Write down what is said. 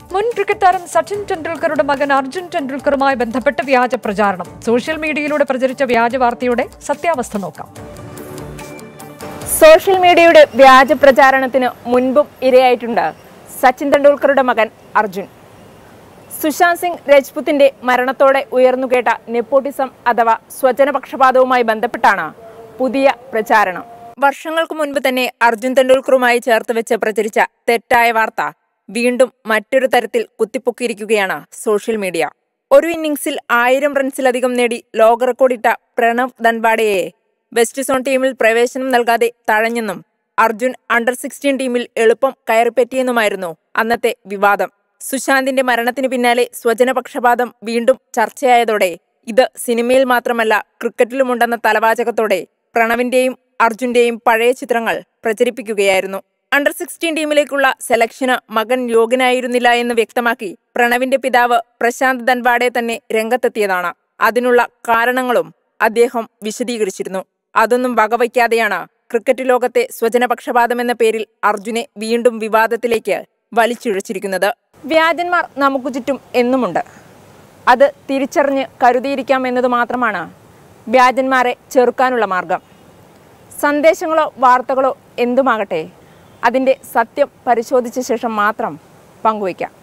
മുൻ ക്രിക്കറ്റ് താരം സച്ചിൻ ടെണ്ടുൽക്കറുടെ മകൻ അർജുൻ ടെണ്ടുൽക്കറുമായി ബന്ധപ്പെട്ട് വ്യാജ പ്രചാരണം സോഷ്യൽ മീഡിയയിലൂടെ പ്രചരിച്ച വ്യാജ വാർത്തയുടെ സത്യാവസ്ഥ നോക്കാം സോഷ്യൽ മീഡിയയുടെ വ്യാജ പ്രചാരണത്തിന് മുൻപും ഇരയായിട്ടുണ്ട് സച്ചിൻ തെണ്ടുൽക്കറുടെ മകൻ അർജുൻ സുശാന്ത് സിംഗ് രജ്പുത്തിന്റെ മരണത്തോടെ ഉയർന്നുകേട്ട നെപ്പോട്ടിസം അഥവാ സ്വജനപക്ഷപാതവുമായി ബന്ധപ്പെട്ടാണ് പുതിയ പ്രചാരണം വർഷങ്ങൾക്ക് മുൻപ് തന്നെ അർജുൻ തെണ്ടുൽക്കറുമായി ചേർത്ത് വെച്ച് പ്രചരിച്ച തെറ്റായ വാർത്ത വീണ്ടും മറ്റൊരു തരത്തിൽ കുത്തിപ്പൊക്കിയിരിക്കുകയാണ് സോഷ്യൽ മീഡിയ ഒരു ഇന്നിംഗ്സിൽ ആയിരം റൺസിലധികം നേടി ലോക റെക്കോർഡിട്ട പ്രണവ് ധൻവാഡയെ വെസ്റ്റ് സോൺ ടീമിൽ പ്രവേശനം നൽകാതെ തഴഞ്ഞെന്നും അർജുൻ അണ്ടർ സിക്സ്റ്റീൻ ടീമിൽ എളുപ്പം കയറിപ്പറ്റിയെന്നുമായിരുന്നു അന്നത്തെ വിവാദം സുശാന്തിന്റെ മരണത്തിന് പിന്നാലെ സ്വജനപക്ഷപാതം വീണ്ടും ചർച്ചയായതോടെ ഇത് സിനിമയിൽ മാത്രമല്ല ക്രിക്കറ്റിലുമുണ്ടെന്ന തലവാചകത്തോടെ പ്രണവിന്റെയും അർജുന്റെയും പഴയ ചിത്രങ്ങൾ പ്രചരിപ്പിക്കുകയായിരുന്നു അണ്ടർ സിക്സ്റ്റീൻ ടീമിലേക്കുള്ള സെലക്ഷന് മകൻ യോഗ്യനായിരുന്നില്ല എന്ന് വ്യക്തമാക്കി പ്രണവിന്റെ പിതാവ് പ്രശാന്ത് ധൻവാഡെ തന്നെ രംഗത്തെത്തിയതാണ് അതിനുള്ള കാരണങ്ങളും അദ്ദേഹം വിശദീകരിച്ചിരുന്നു അതൊന്നും വകവയ്ക്കാതെയാണ് ക്രിക്കറ്റ് ലോകത്തെ സ്വജനപക്ഷപാതം എന്ന പേരിൽ അർജുനെ വീണ്ടും വിവാദത്തിലേക്ക് വലിച്ചിഴച്ചിരിക്കുന്നത് വ്യാജന്മാർ നമുക്ക് ചുറ്റും എന്നുമുണ്ട് അത് തിരിച്ചറിഞ്ഞ് കരുതിയിരിക്കാം എന്നത് മാത്രമാണ് വ്യാജന്മാരെ ചെറുക്കാനുള്ള മാർഗം സന്ദേശങ്ങളോ വാർത്തകളോ എന്തുമാകട്ടെ അതിൻ്റെ സത്യം പരിശോധിച്ച ശേഷം മാത്രം പങ്കുവയ്ക്കാം